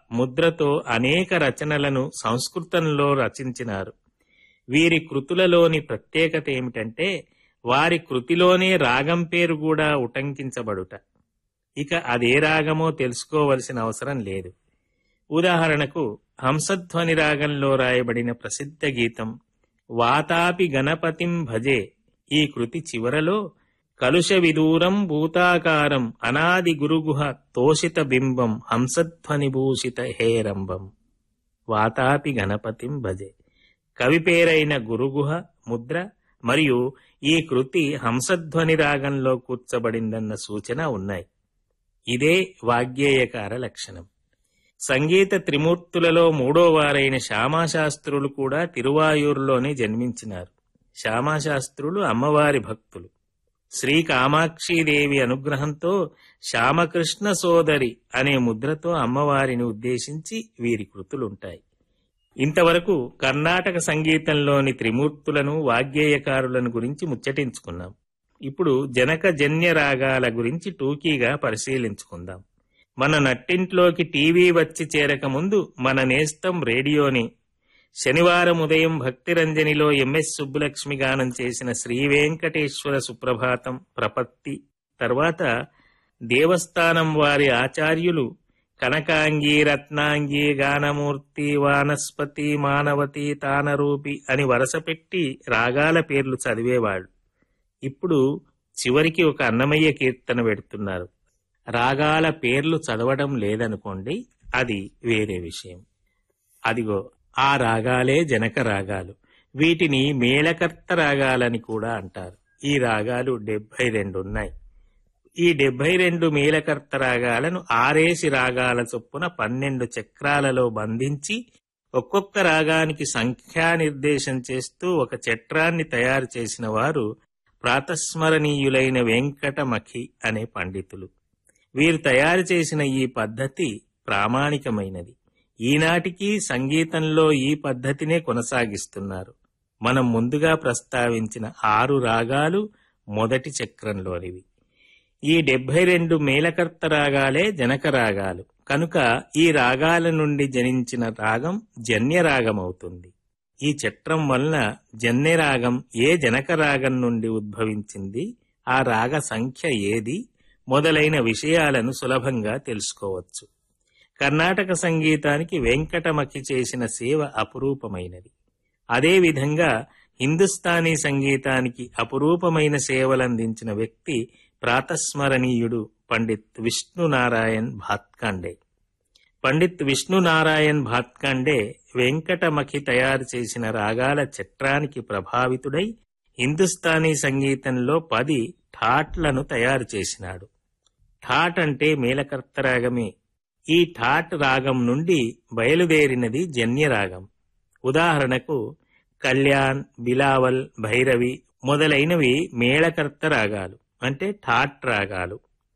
ముద్రతో అనేక రచనలను సంస్కృతంలో రచించినారు వీరి కృతులలోని ప్రత్యేకత ఏమిటంటే వారి కృతిలోనే రాగం పేరు కూడా ఉటంకించబడుట ఇక అదే రాగమో తెలుసుకోవలసిన అవసరం లేదు ఉదాహరణకు హంసధ్వని రాగంలో రాయబడిన ప్రసిద్ధ గీతం వాతాపి గణపతిం భజే ఈ కృతి చివరలో కలుష విదూరం భూతాకారం అనాది గురుగుహ తోషిత బింబం హంసధ్వనిభూషిత హేరంబం వాతాపి గణపతిం భజే కవి పేరైన గురుగుహ ముద్ర మరియు ఈ కృతి హంసధ్వని రాగంలో కూర్చబడిందన్న సూచన ఉన్నాయి ఇదే వాగ్గేయకార లక్షణం సంగీత త్రిమూర్తులలో మూడో వారైన శ్యామాశాస్త్రులు కూడా తిరువాయూరులోనే జన్మించినారు శ్యామాశాస్త్రులు అమ్మవారి భక్తులు శ్రీ కామాక్షీదేవి అనుగ్రహంతో శ్యామకృష్ణ సోదరి అనే ముద్రతో అమ్మవారిని ఉద్దేశించి వీరి కృతులుంటాయి ఇంతవరకు కర్ణాటక సంగీతంలోని త్రిమూర్తులను వాగ్గేయకారులను గురించి ముచ్చటించుకున్నాం ఇప్పుడు జనక జన్య రాగాల గురించి టూకీగా పరిశీలించుకుందాం మన నట్టింట్లోకి టీవీ వచ్చి చేరక ముందు మన నేస్తం రేడియోని శనివారం ఉదయం భక్తిరంజనిలో ఎంఎస్ సుబ్బులక్ష్మి గానం చేసిన శ్రీ వెంకటేశ్వర సుప్రభాతం ప్రపత్తి తర్వాత దేవస్థానం వారి ఆచార్యులు కనకాంగి రత్నాంగి గానమూర్తి వానస్పతి మానవతి తానరూపి అని వరసపెట్టి రాగాల పేర్లు చదివేవాళ్ళు ఇప్పుడు చివరికి ఒక అన్నమయ్య కీర్తన పెడుతున్నారు రాగాల పేర్లు చదవడం లేదనుకోండి అది వేరే విషయం అదిగో ఆ రాగాలే జనక రాగాలు వీటిని మేళకర్త రాగాలని కూడా అంటారు ఈ రాగాలు డెబ్బై రెండు ఉన్నాయి ఈ డెబ్బై రెండు మేళకర్త రాగాలను ఆరేసి రాగాల చొప్పున పన్నెండు చక్రాలలో బంధించి ఒక్కొక్క రాగానికి సంఖ్యా నిర్దేశం చేస్తూ ఒక చట్రాన్ని తయారు చేసిన వారు ప్రాతస్మరణీయులైన వెంకటమఖి అనే పండితులు వీరు తయారు చేసిన ఈ పద్ధతి ప్రామాణికమైనది ఈనాటికి సంగీతంలో ఈ పద్ధతినే కొనసాగిస్తున్నారు మనం ముందుగా ప్రస్తావించిన ఆరు రాగాలు మొదటి చక్రంలోనివి ఈ డెబ్బై రెండు మేళకర్త రాగాలే జనక రాగాలు కనుక ఈ రాగాల నుండి జనించిన రాగం జన్యరాగం అవుతుంది ఈ చట్రం వలన జన్యరాగం ఏ జనక రాగం నుండి ఉద్భవించింది ఆ రాగ సంఖ్య ఏది మొదలైన విషయాలను సులభంగా తెలుసుకోవచ్చు కర్ణాటక సంగీతానికి వెంకటమఖి చేసిన సేవ అపురూపమైనది అదేవిధంగా హిందుస్థానీ సంగీతానికి అపురూపమైన సేవలందించిన వ్యక్తి ప్రాతస్మరణీయుడు పండిత్ విష్ణునారాయణ్ భాత్కాండే పండిత్ విష్ణునారాయణ్ భాత్కాండే వెంకటమఖి తయారు చేసిన రాగాల చట్రానికి ప్రభావితుడై హిందుస్థానీ సంగీతంలో పది ఠాట్లను తయారు చేసినాడు ఠాట్ అంటే మేలకర్త రాగమే ఈ ఠాట్ రాగం నుండి బయలుదేరినది జన్యరాగం ఉదాహరణకు కళ్యాణ్ బిలావల్ భైరవి మొదలైనవి మేళకర్త రాగాలు అంటే ఠాట్ రాగాలు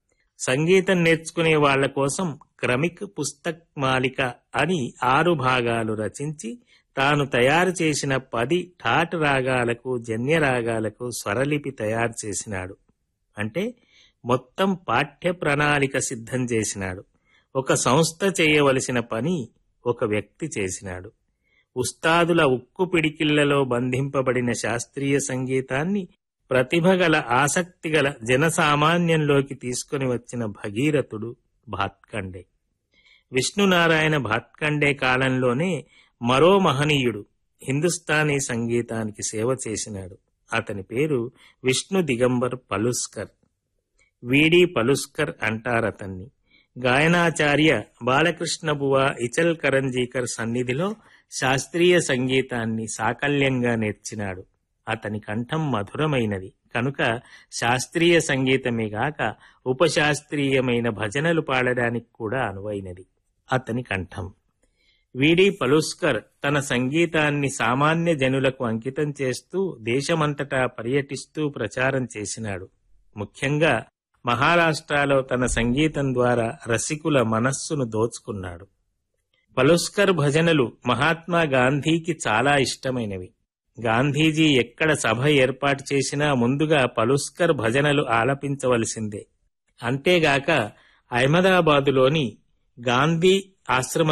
సంగీతం నేర్చుకునే వాళ్ల కోసం క్రమిక్ పుస్తక్ మాలిక అని ఆరు భాగాలు రచించి తాను తయారు చేసిన పది ఠాట్ రాగాలకు జన్య రాగాలకు స్వరలిపి తయారు చేసినాడు అంటే మొత్తం పాఠ్య ప్రణాళిక సిద్ధం చేసినాడు ఒక సంస్థ చేయవలసిన పని ఒక వ్యక్తి చేసినాడు ఉస్తాదుల ఉక్కు పిడికిళ్లలో బంధింపబడిన శాస్త్రీయ సంగీతాన్ని ప్రతిభగల ఆసక్తిగల జనసామాన్యంలోకి తీసుకుని వచ్చిన భగీరథుడు భాత్కండే విష్ణునారాయణ భాత్కండే కాలంలోనే మరో మహనీయుడు హిందుస్థానీ సంగీతానికి సేవ చేసినాడు అతని పేరు విష్ణు దిగంబర్ పలుస్కర్ వీడి పలుస్కర్ అంటారతన్ని గాయనాచార్య బాలకృష్ణ బువ ఇచల్ కరంజీకర్ సన్నిధిలో శాస్త్రీయ సంగీతాన్ని సాకల్యంగా నేర్చినాడు అతని కంఠం మధురమైనది కనుక శాస్త్రీయ సంగీతమే గాక ఉపశాస్త్రీయమైన భజనలు పాడడానికి కూడా అనువైనది అతని కంఠం వీడి పలుస్కర్ తన సంగీతాన్ని సామాన్య జనులకు అంకితం చేస్తూ దేశమంతటా పర్యటిస్తూ ప్రచారం చేసినాడు ముఖ్యంగా మహారాష్ట్రలో తన సంగీతం ద్వారా రసికుల మనస్సును దోచుకున్నాడు పలుస్కర్ భజనలు మహాత్మా గాంధీకి చాలా ఇష్టమైనవి గాంధీజీ ఎక్కడ సభ ఏర్పాటు చేసినా ముందుగా పలుస్కర్ భజనలు ఆలపించవలసిందే అంతేగాక అహ్మదాబాదులోని గాంధీ ఆశ్రమ